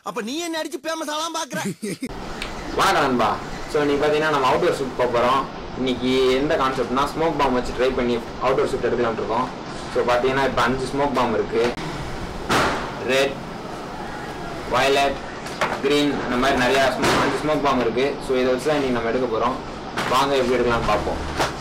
அப்ப நீ என்ன அடிச்சு பேமஸ் ஆலாம் பாக்குற வணக்கம் நண்பா ஸோ இன்னைக்கு பார்த்தீங்கன்னா நம்ம அவுட்டோர் ஷூட் போக போகிறோம் இன்னைக்கு எந்த கான்செப்ட்னா ஸ்மோக் பாம் வச்சு ட்ரை பண்ணி அவுட்டோர் ஷூட் எடுக்கலாம்னு இருக்கோம் ஸோ பார்த்தீங்கன்னா இப்போ அஞ்சு ஸ்மோக் பாம் இருக்கு ரெட் வயலட் க்ரீன் இந்த மாதிரி நிறையா ஸ்மோக் அஞ்சு ஸ்மோக் பாம் இருக்கு ஸோ இதை வச்சு தான் இன்னைக்கு நம்ம எடுக்க போகிறோம் வாங்க எப்படி எடுக்கலாம்னு பார்ப்போம்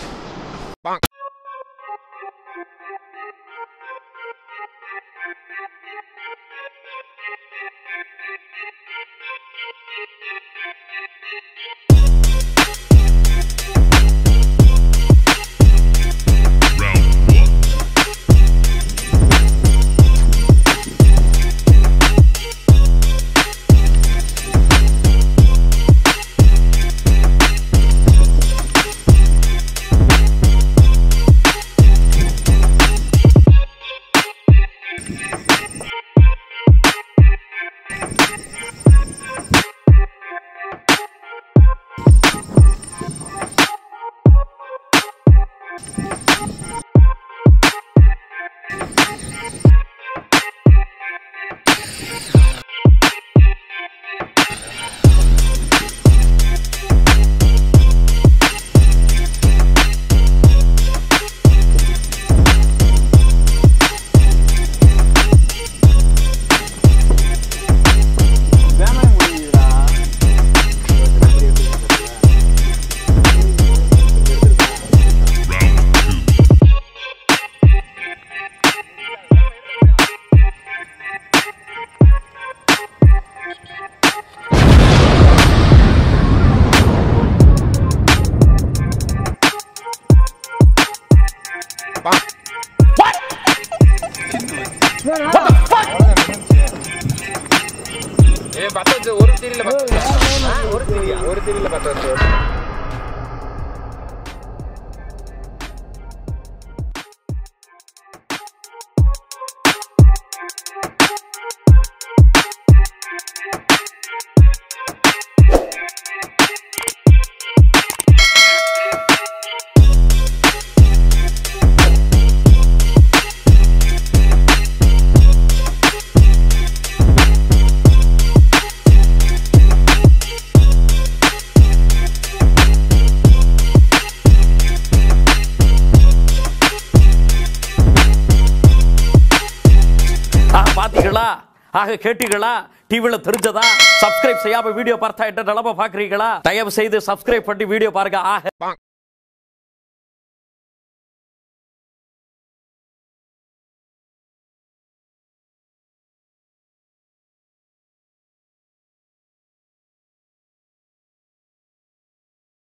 ஒரு திரியில ஒரு திரியா ஒரு திரியில பத்து ஆக பாத்தீங்களா ஆக கேட்டீங்களா டிவில தெரிஞ்சதா சப்ஸ்கிரைப் செய்யாம வீடியோ பார்த்தா என்ன நிலம பாக்குறீங்களா தயவு செய்து சப்ஸ்கிரைப் பண்ணி வீடியோ பாருங்க ஆக